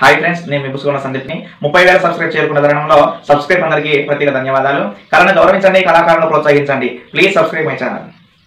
Hi friends నేను మీ పుసుకున్న సందీప్ని ముప్పై వేల సబ్స్క్రైబ్ చేరుకున్న తరుణంలో సబ్స్క్రైబ్ అందరికీ ప్రత్యేక ధన్యవాదాలు కళను గౌరవించండి కళాకారులను ప్రోత్సహించండి ప్లీజ్ సబ్స్క్రైబ్ మై ఛానల్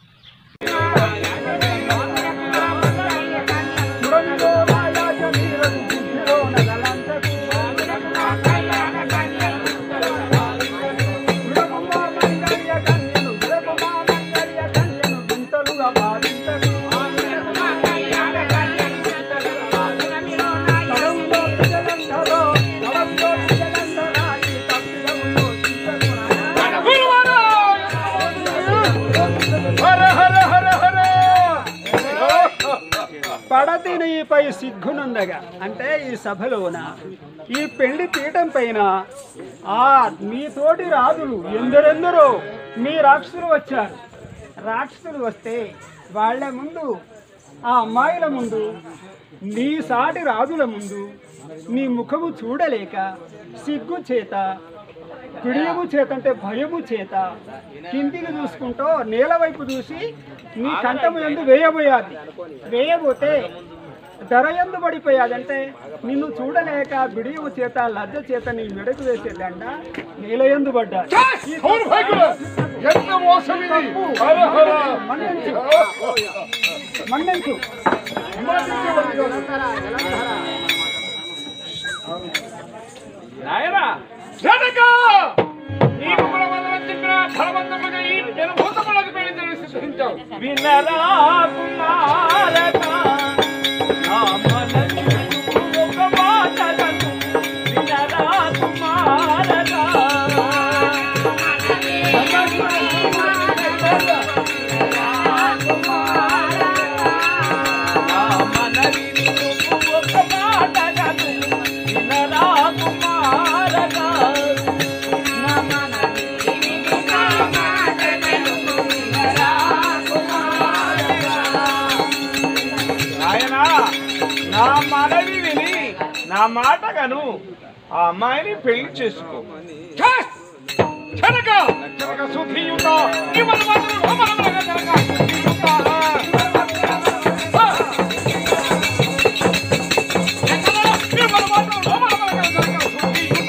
పడతినిపై సిగ్గునుందగా అంటే ఈ సభలోన ఈ పెళ్లి పీఠం పైన ఆ మీ తోటి రాజులు ఎందరెందరో మీ రాక్షసులు వచ్చారు రాక్షసులు వస్తే వాళ్ళ ముందు ఆ అమ్మాయిల ముందు నీ సాటి రాజుల ముందు నీ ముఖము చూడలేక సిగ్గు చేత పిడియము చేత అంటే భయము చేత కిందికి చూసుకుంటూ నేల వైపు చూసి నీ కంఠము ఎందు వేయబోయాది వేయబోతే ధర ఎందు పడిపోయాది అంటే నిన్ను చూడలేక బిడియము చేత లజ్జ చేత నీ మెడకు వేసే దండ నేల ఎందు పడ్డా ఎంత మోసం ఇది హర హర మన్నించు మన్నించు జనక నీకు కూడా వందనం చెప్పిన ఫలవంతముగా ఈ జనభూతములకు పెళ్లి జరిగి సిద్ధించావు వినరా కుమారక నా మనసు ఒక మాటలను వినరా కుమారక నా మనవి ఒక మాటలను వినరా కుమారక నా నాయనా నా మనవి విని నా మాట గను ఆ అమ్మాయిని పెళ్లి చేసుకో జనక జనక సుఖీయుత నీ మన మాటలు రోమనములుగా జనక సుఖీయుత నీ మన మాటలు రోమనములుగా జనక సుఖీయుత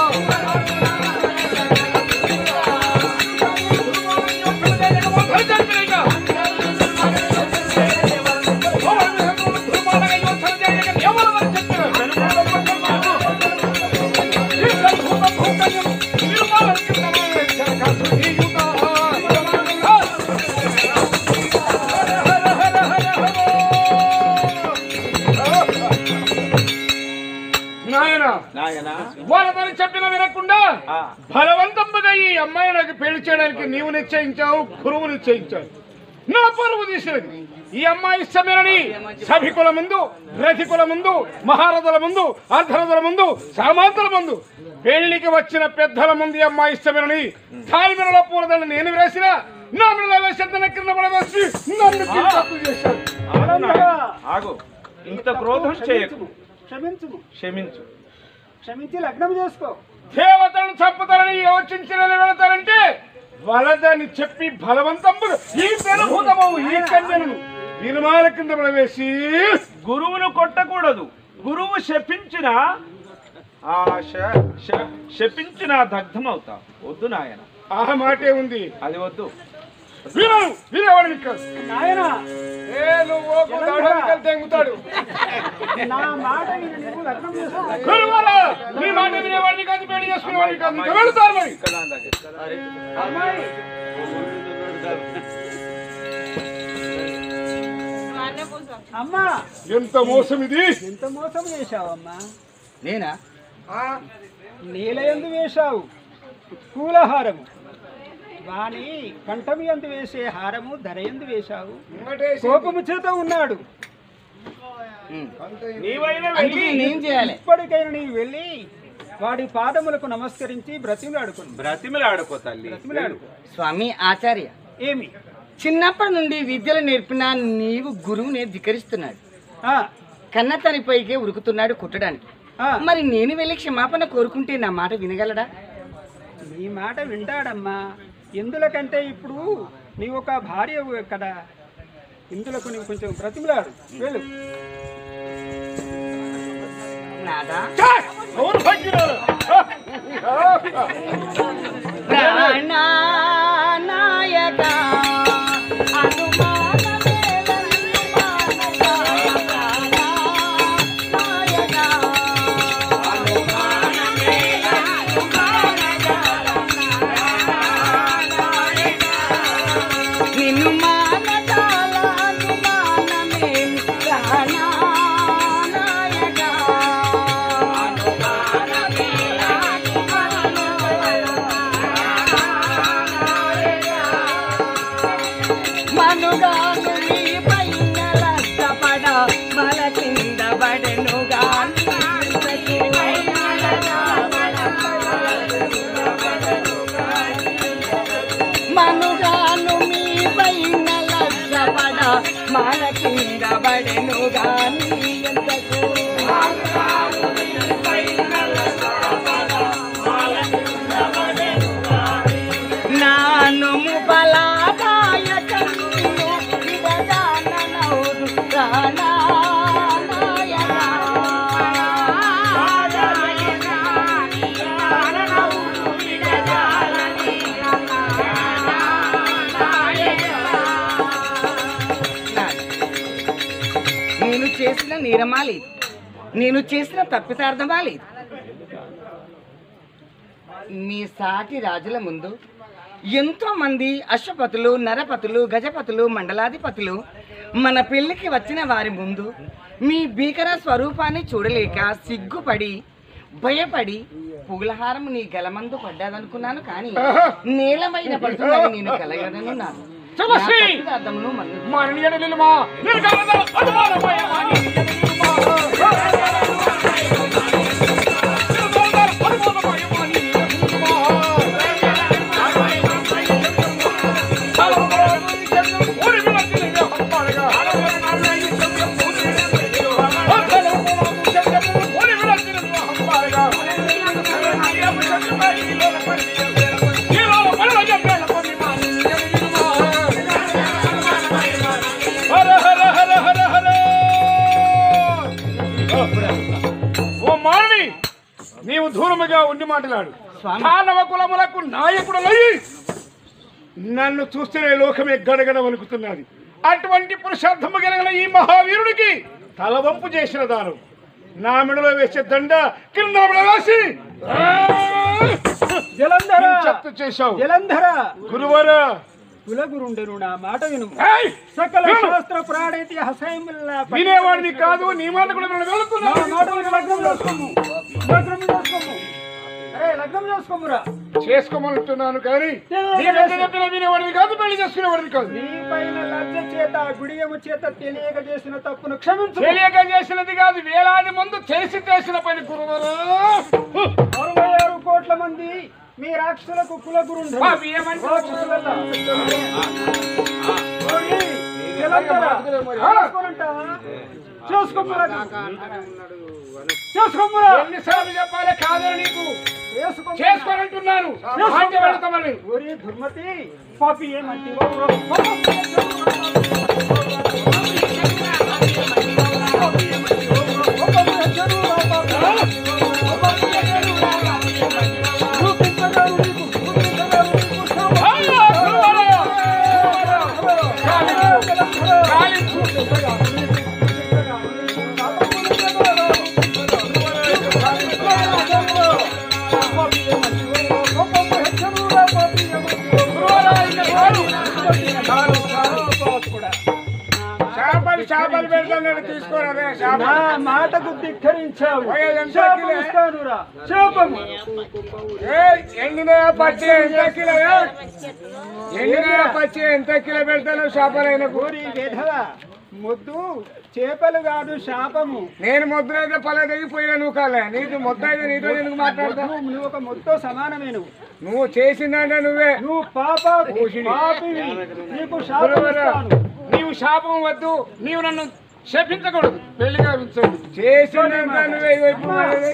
నాయన నాయనా వాళ్ళని చెప్పిన వినకుండా ఆ, బలవంతంగా ఈ అమ్మాయి నాకు పెళ్లి చేయడానికి నీవు నిశ్చయించావు గురువు నిశ్చయించావు నా పరువు తీసినది ఈ అమ్మాయి ఇష్టమేనని సభికుల ముందు రథికుల ముందు మహారథుల ముందు అర్ధరథుల ముందు సామంతుల ముందు పెళ్లికి వచ్చిన పెద్దల ముందు ఈ అమ్మాయి ఇష్టమేనని దాని మీద పూలదండ నేను వేసిన నా మీద వేసిన కింద పడవేసి నన్ను కిందకు చేశాడు ఆగు నాయనా, ఆగు ఇంత క్రోధం చేయకు క్షమించుము క్షమించు క్షమించి లగ్నం చేసుకో దేవతలను చంపుతారని యోచించిన వెళతారంటే వలదని చెప్పి బలవంతముగా ఈ పెనుభూతము ఈ కన్యను నిర్మాణ కింద పడవేసి గురువును కొట్టకూడదు గురువు శపించిన ఆ శ- శ- శపించిన దగ్ధం అవుతా వద్దు నాయన ఆ మాటే ఉంది అది వద్దు వినను వినేవాడిని కాదు నాయన ఏ నువ్వు ఓకు దాడానికి తెంగుతాడు నా మాట విని నువ్వు లగ్నం చేసుకో గురువారా నీ మాట వినేవాడిని కాదు పెళ్లి చేసుకునేవాడిని కాదు ఇంకా వెళతారు మరి ఇక్కడ నా దగ్గర. అమ్మాయి అమ్మా ఎంత మోసం ఇది ఎంత మోసం చేశావమ్మా నేనా నేల ఎందు వేశావు పూలహారము వాని కంఠమి ఎందు వేసే హారము ధర ఎందు వేశావు కోపము చేత ఉన్నాడు నీవైనా అందుకే వెళ్ళి నేనేం చేయాలి ఇప్పటికైనా నీవు వెళ్ళి వాడి పాదములకు నమస్కరించి బ్రతిమలాడుకుని బ్రతిమలాడుకో తల్లి బ్రతిమలాడుకో స్వామి ఆచార్య ఏమి చిన్నప్పటి నుండి విద్యలు నేర్పిన నీవు గురువుని ధిక్కరిస్తున్నాడు ఆ, కన్న తనిపైకే ఉరుకుతున్నాడు కుట్టడానికి ఆ, మరి నేను వెళ్ళి క్షమాపణ కోరుకుంటే నా మాట వినగలడా నీ మాట వింటాడమ్మా ఎందులకంటే ఇప్పుడు నీవు ఒక భార్య కదా ఇందులకు నీవు కొంచెం బ్రతిమలాడు వెళ్ళు నాదా ఛే! దౌర్భాగ్యురాలు. ప్రాణనాయక నిన్ను మానదాల అనుమానమేమి ప్రాణనాయక మనుగాను నీ పైన లక్షపడ మల కింద పడెనుగా మనుగాను మీ పైన లక్షపడ మల కింద పడెనుగా నీ ఎంతకు నాను ముబలాదాయక నిన్ను విడదాననౌదు నేను చేసిన నేరమా లేదు నేను చేసిన తప్పితార్థమా లేదు మీ సాటి రాజుల ముందు ఎంతో మంది అశ్వపతులు నరపతులు గజపతులు మండలాధిపతులు మన పెళ్లికి వచ్చిన వారి ముందు మీ భీకర స్వరూపాన్ని చూడలేక సిగ్గుపడి భయపడి పుగలహారం నీ గలమందు పడ్డాదనుకున్నాను కానీ నేలమైన పడుతుందని నేను కలగదనున్నాను నా తులసి! తప్పిదార్థమును మన్నించు. మా నీడ నిలుమా నిర్గమన అనుమానమయమా నీ నీడ నిలుమా. నిర్గమన అనుమానమయమా నీ నీడ నిలుమా. అలవరాని చెన్ను ఊరి విలకిని వ్యవహారగా. అలవరాని చెన్ను ఊరి విలకిని వ్యవహారగా. ఈరోజు పనుల చెప్పేల పని మా నీడ నిలుమా. హర హర హర హర హర ఓ మానవి నీవు దూరముగా ఉండి మాట్లాడు స్వామి. మానవ కులములకు నాయకుడలై నన్ను చూస్తేనే లోకమే గడగడ వణుకుతున్నది అటువంటి పురుషార్థము కలిగిన ఈ మహావీరుడికి తలవంపు చేసిన దాను నా మెడలో వేసే దండ కింద వేసి జలంధర చెత్త చేశావు జలంధర గురువరా కులగురుండెను నా మాట విను ఏయ్! సకల విను! శాస్త్ర ప్రాణేతిహాసముల వినేవాడిని కాదు నీ మాట కూడా నేను నా వెళుతున్నాను మాట విను లగ్నం చేసుకోము లగ్నం చేసుకోము అరే లగ్నం చేసుకోమురా చేసుకోమంటున్నాను కానీ నీవెంత చెప్పినా వినేవాడిని కాదు పెళ్లి చేసుకునేవాడిని కాదు నీ పైన లజ్జ చేత గుడియము చేత తెలియక చేసిన తప్పును క్షమించు తెలియక చేసినది కాదు వేలాది ముందు తెలిసి చేసిన పని గురువరా అరవై ఆరు కోట్ల మంది మీ రాక్షసులకు కులగురుండు అవి ఏమంటే చేసుకోమురా చేసుకోమురా ఎన్నిసార్లు చెప్పాలి కాదని నీకు చేసుకోమురా చేసుకోనంటున్నాను అంటే వెళతామని ఒరే దుర్మతి పాపి ఏమంటే చేపలు చేపలు పెడతాను తీసుకోరాదే నా చేపలు మాటకు ధిక్కరించావు ఓయ్, ఎంత శాపం కిలో? ఇస్తానురా శాపము ఏయ్, ఎండిన పచ్చి ఎంత కిలో ఎండిన పచ్చి ఎంత కిలో పెడతాను చేపలైన ఓరి విధవ ముద్దు చేపలు కాదు శాపము నేను ముద్రైతే పల దిగిపోయినా నువ్వు కాలే నీకు ముద్ద అయితే నీతో ఎందుకు మాట్లాడతా నువ్వు నువ్వు ఒక ముద్దు సమానమే నువ్వు నువ్వు చేసిందంటే నువ్వే నువ్వు పాప పాపివి నీకు శాపం గురువురా, ఇస్తాను నీవు శాపం వద్దు నీవు నన్ను శపించకూడదు పెళ్లిగా ఉంచండి చేసిందంటే నువ్వే ఇగో ఇప్పుడు మాట్లాడేది.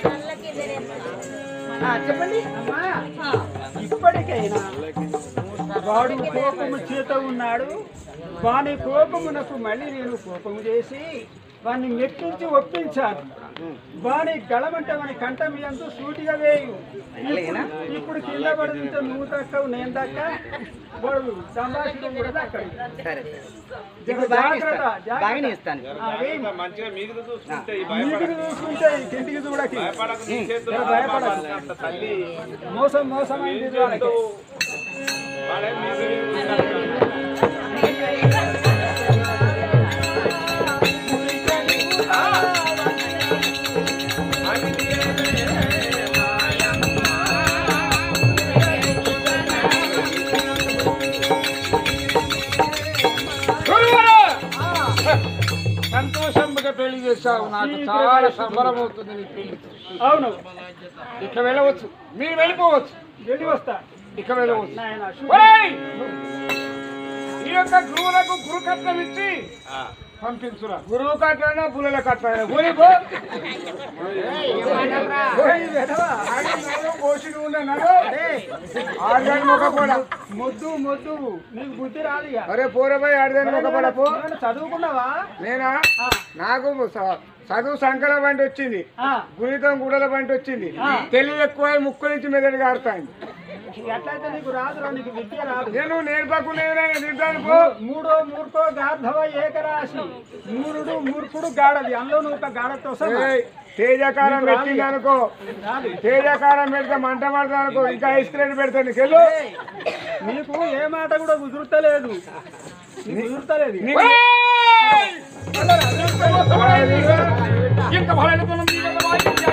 ఆ, చెప్పండి అమ్మా ఇప్పటికైనా వాడు కోపము చేత ఉన్నాడు వాని కోపమునకు మళ్ళీ నేను కోపము చేసి వాన్ని మెప్పించి ఒప్పించాను వాని గళమంటే వాని కంఠం ఎంతో సూటిగా వేయు అలాగేనా? ఇప్పుడు- ఇప్పుడు కింద పడుతుంటే నువ్వు దక్కవు నేను దక్క వాడు సంభాషణ కూడా దక్కడు సరే జర ఇప్పుడు బాగానే జాగ్రత్త, ఇస్తాను జాగ్రత్త. బాగానే ఇస్తాను ఆ, వేయి. మంచిగా మీకు చూసుకుంటే ఈ నీటికి చూసుకుంటే ఈ కింటికి చూడకి భయపడకు నీ చేతులు జర భయపడకు. అంత తల్లి మోసం మోసమైంది వాళ్ళకి వాడే మీకు గురువులు! సంతోషంగా పెళ్లి చేశావు నాకు చాలా సంబరం అవుతుంది నీ పెళ్లి అవును ఇక వెళ్ళవచ్చు మీరు వెళ్ళిపోవచ్చు వెళ్ళి వస్తా ఇక వెళ్ళవచ్చు నాయన ఒరేయ్! ఈ యొక్క గురువులకు గురు కట్నం ఇచ్చి పంపించురా గురువు కట్టానా పుల్లల కట్టానా ఊరిపో ఆడదాని మొక్క పోడా ముద్దు ముద్దు నీకు బుద్ధి రాదు ఇక. అరే పోరపోయి ఆడదాని మొక్క పోడా పో ఏమైనా చదువుకున్నావా నేనా నాకు స- చదువు సంకల బండి వచ్చింది ఆ, గుణితం గుడల బండి వచ్చింది ఆ. తెలివి ఎక్కువ ముక్కు నుంచి మెదడు కారుతాయి ఎట్లయితే నీకు రాదురా నీకు విద్య రాదు నేను నేర్పకుండా ఏమైనా తింటాను పో మూడో మూర్ఖో గార్ధవ ఏకరాశి మూరుడు మూర్ఖుడు గాడది అందులో నువ్వు ఒక గాడతో సహా. ఏయ్, తేజకారం పెట్టింది అనుకో రాదు తేజకారం పెడితే మంట పడతా అనుకో ఇంకా ఐస్ క్రీమ్ పెడతాను నీకెళ్ళు నీకు ఏ మాట కూడా కుదురుతలేదు నీకు కుదురుతలేదు ఏయ్! ఇంత భలైన గుణం నీ వల్ల వాయించి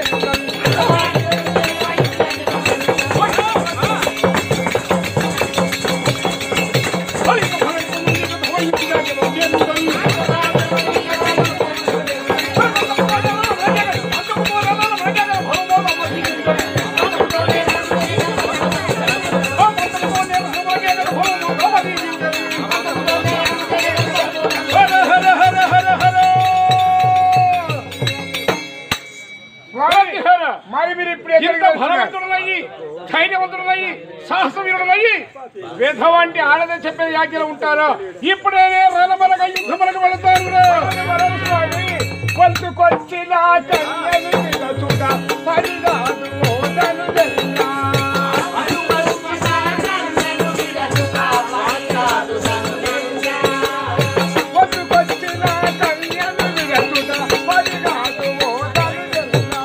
మరి మీరు ఇప్పుడు ఎంత బలవంతుడులయ్యి ధైర్యవంతుడులయ్యి సాహసవీరుడులయ్యి వేధ వంటి ఆడదే చెప్పే యాజ్ఞలు ఉంటారో ఇప్పుడే రణమలగా యుద్ధములకు వెళతారు కొంచుకొచ్చిన కన్యను నిలచుట పరిగాదు ఓదను వెన్నా. కొంచుకొచ్చిన కన్యను నిలచుట పరిగాదు ఓదను వెన్నా.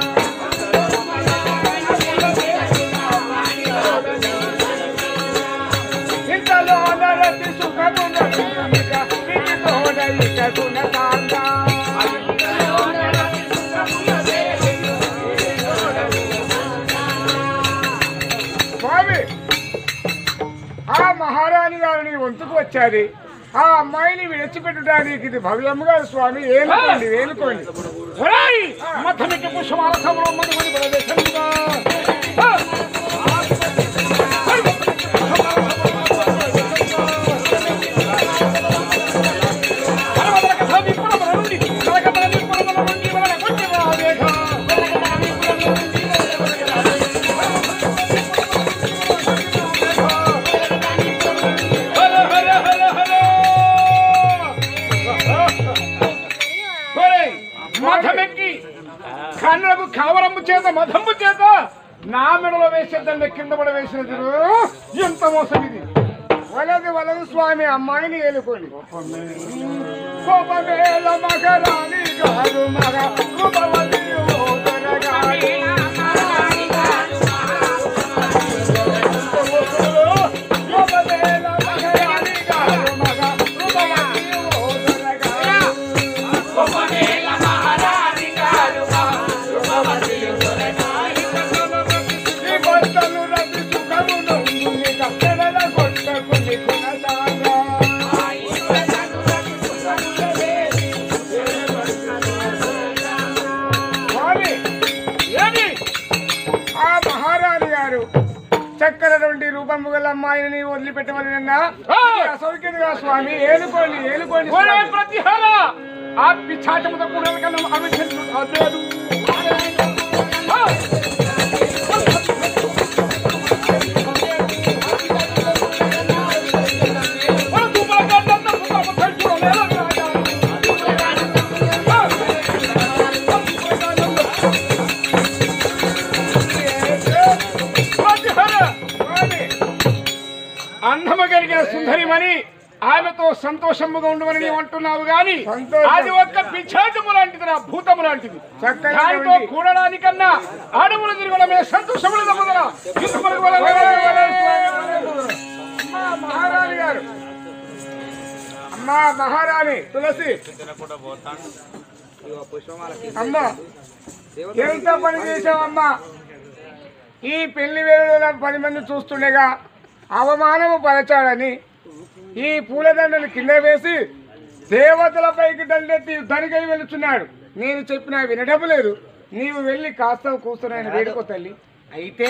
ఇంతలో నరతి సుఖమునకు ఇక ఇది తోడ ఇక గుణసాంగా. స్వామి ఆ మహారాణి గారిని వంతుకు వచ్చాది ఆ అమ్మాయిని విడిచిపెట్టడానికి ఇది భవ్యముగా స్వామి ఏనుకోండి ఏనుకోండి మధ్యమిక పుష్పమాల సమరం మధుమని ప్రదేశంగా మధమెక్కి కన్నులకు కవరము చేత మధము చేత నా మెడలో వేసేద్దండి కింద పడ వేసినది ఎంత మోసం ఇది వలదు వలదు స్వామి అమ్మాయిని ఏలుకోండి కోపమేల మగరాని గారు మగ రూపవతి ఓదరగాని. కోపమేల మగరాని గారు మగ రూపవతి ఓదరగాని. ఈ భర్తలు రతి సుఖమును మునిగ పెడల కొట్టకుని గుణసాగా. స్వామి, ఏమి? ఆ మహారాణి గారు చక్కనటువంటి రూపము గల అమ్మాయిని వదిలిపెట్టమని నిన్న అసౌక్యంగా స్వామి ఏలుకోండి ఏలుకోండి ప్రతిహార ఆ పిచ్చాచముతో కూడా కన్నా అవిషయం అదేదు అన్నమ కలిగిన సుందరిమని ఆమెతో సంతోషముగా ఉండమని నీవు అంటున్నావు గాని అది ఒక్క పిచ్చాటము లాంటిది నా భూతము లాంటిది దానితో కూడడానికన్నా ఆడములు తిరగడమే సంతోషములు తప్పుదరా అమ్మా మహారాణి గారు అమ్మా మహారాణి తులసి అమ్మా ఎంత పని చేసావమ్మా ఈ పెళ్లి వేళలో పది మంది చూస్తుండగా అవమానము పరచాడని ఈ పూలదండలు కింద వేసి దేవతలపైకి దండెత్తి యుద్ధానికి వెళుతున్నాడు నేను చెప్పినా వినడం లేదు నీవు వెళ్ళి కాస్త కూర్చున్నాయని వేడుకో తల్లి అయితే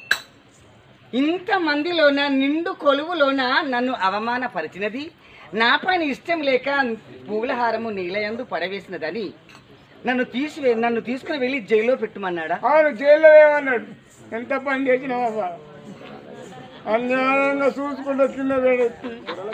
ఇంతమందిలోన నిండు కొలువులోన నన్ను అవమానపరిచినది నా పైన ఇష్టం లేక పూలహారము నీలయందు పడవేసినదని నన్ను తీసివే నన్ను తీసుకుని వెళ్ళి జైల్లో పెట్టుమన్నాడా అవును జైల్లో ఏమన్నాడు ఎంత పని చేసినావా అన్యాయంగా చూసుకుంటూ కింద వేడెత్తి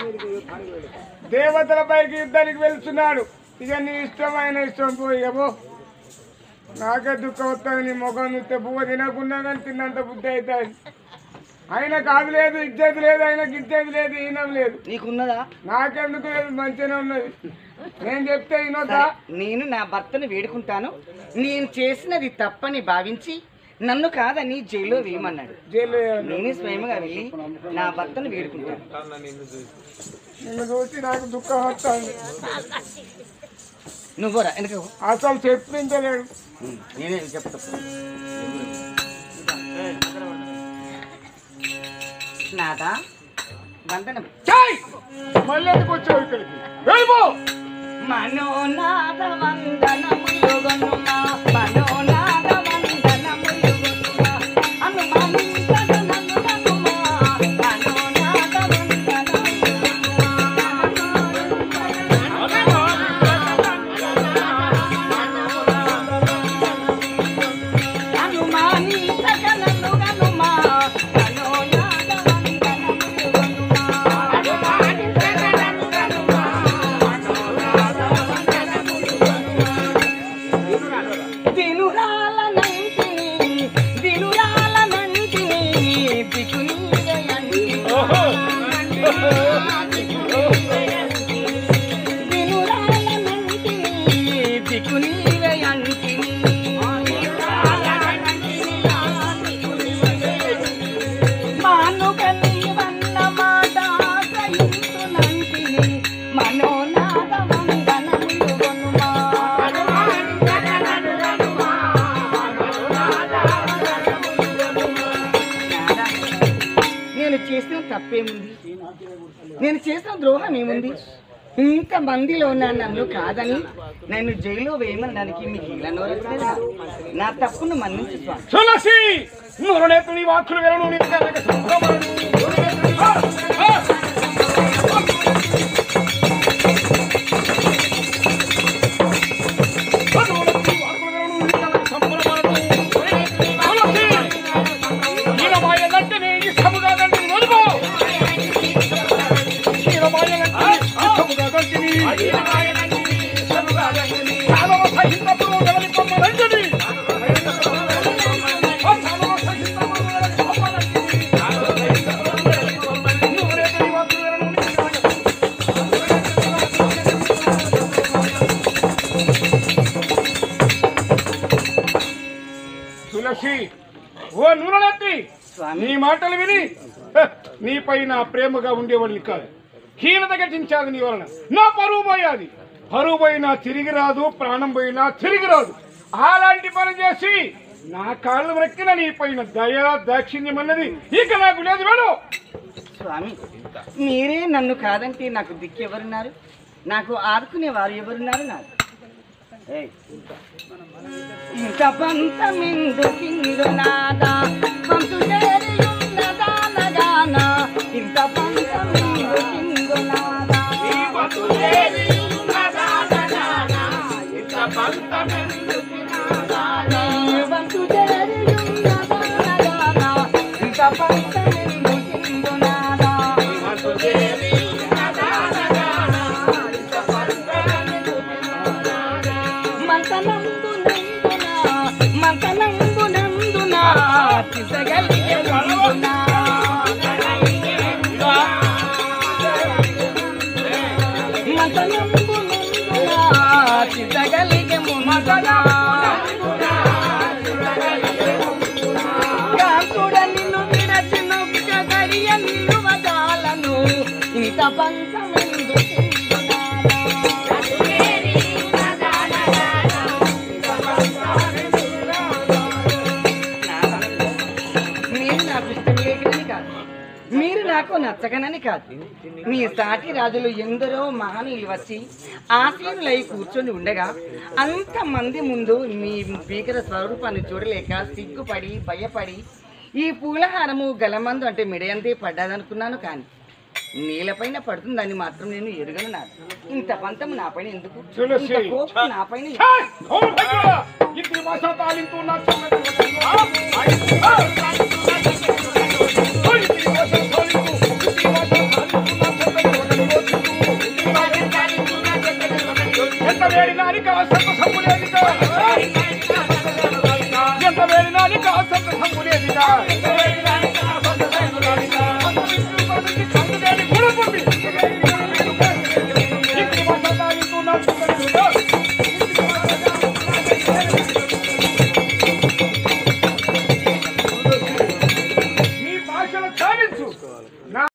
దేవతలపైకి యుద్ధానికి వెళ్తున్నాడు ఇక నీ ఇష్టమైన ఇష్టం పోయి ఇక పో నాకే దుఃఖం వస్తుంది నీ ముఖం చూస్తే పువ్వు తినకుండా కానీ తిన్నంత బుద్ధి అవుతుంది ఆయన కాదు లేదు ఇచ్చేది లేదు ఆయనకి ఇచ్చేది లేదు ఈనం లేదు నీకున్నదా నాకెందుకు లేదు మంచిగానే ఉన్నది నేను చెప్తే వినొద్దా నేను నా భర్తను వేడుకుంటాను నేను చేసినది తప్పని భావించి నన్ను కాదని జైల్లో వేయమన్నాడు జైల్లో ఏమన్నా? నేనే స్వయంగా వెళ్ళి నా భర్తను వేడుకుంటాను నిన్ను చూసి నాకు దుఃఖం వస్తుంది నువ్వురా ఎందుకు అసలు చెప్పించలేడు నేనే చెప్తా నాదా వందనం చాయ్ మళ్ళీ ఎందుకు వచ్చావు ఇక్కడికి వెళ్ళిపో మనోనాద వందనములు గొనుమా మనోనాద వందనములు గొనుమా అనుమానించదు నన్ను గనుమా మనోనాద అనుమానించక నన్ను గనుమా మనోనాద వందనములు గొనుమా అనుమానించక నన్ను గనుమా దినురాలనంటిని దినురాలనంటిని దిక్కునీయంటిని దినురాలనంటిని దిక్కునీయంటిని మానుకని వన్న మాట సహించునంటిని మనోనాద వందనములు గొనుమా నేను చేసిన తప్పేముంది నేను చేసిన ద్రోహం ఏముంది ఇంత మందిలో ఉన్న నన్ను కాదని నన్ను జైల్లో వేయమనడానికి మీకు ఇలా నోరెత్తలేదా? నా తప్పును మన్నించు స్వామి తులసి నురనేతుని వాక్కులు వినను నీకు కనుక సంభ్రమను. ఆ, ఆ. నురనేతుని వాక్కులు వినను నీకు కనుక సంభ్రమను. తులసి, ఈయన మాయలంటేనే ఇష్టముగా దండిని వదులుకో. ఈయన మాయలంటేనే ఇష్టముగా దండిని. కాలవ సహితమును వెడలిపొమ్మనంటిని. తులసి ఓ నూనెత్తి నీ మాటలు విని హ, నీపై నా ప్రేమగా ఉండేవాడిని కాదు హీనత గటించాది నీ వలన నా పరువు పోయాది పరువు పోయినా తిరిగి రాదు ప్రాణం పోయినా తిరిగి రాదు అలాంటి పని చేసి నా కాళ్ళు రెక్కిన నీ పైన దయ దాక్షిణ్యం అన్నది ఇక నాకు లేదు వేడు స్వామి మీరే నన్ను కాదంటే నాకు దిక్కు ఎవరున్నారు నాకు ఆదుకునే వారు ఎవరున్నారు నాకు ఏయ్. ఇంత పంతమెందుకిందు నాదా పంతు చేరియున్నదానగాన ఇంత పంతమెందుకిందు నాదా పంతు చేరియున్నదానగాన ఇంత పంతమెందుకిందు పంతు చేరియున్నదానగాన ఇంత పంతమెందుకిందు నాదా పంతు చేరియున్నదానగాన ఇంత మంతనందు నందున మంతనందు నందున చిసగలిగే నందున ఇంత పంచమెందు మీరు నాకు ఇష్టం లేకనని కాదు మీరు నాకు నచ్చగనని కాదు మీ సాటి రాజులు ఎందరో మహనీయులు వచ్చి ఆశీనులై కూర్చొని ఉండగా అంతమంది ముందు మీ భీకర స్వరూపాన్ని చూడలేక సిగ్గుపడి భయపడి ఈ పూలహారము గలమందు అంటే మిడయంతే పడ్డాదనుకున్నాను కానీ నీళ్ళపైన పడుతుందని మాత్రం నేను ఎరుగను నాకు ఇంత పంతం నాపైన ఎందుకు తులసి. ఇంత కోపం నాపైన ఎందుకు? ఛాయ్! ఓ భగవా! ఇంద్రి భాష తాలింపు నా చెవులకు వదలను. ఓ ఇంద్రి భాష తాలింపు, ఇంద్రి భాష తాలింపు నా చెవులకు వదలను. ఎంత వేడినాని కాసంత సంపులేదిగా ఎంత వేడినాని కాసంత సంపులేదిగా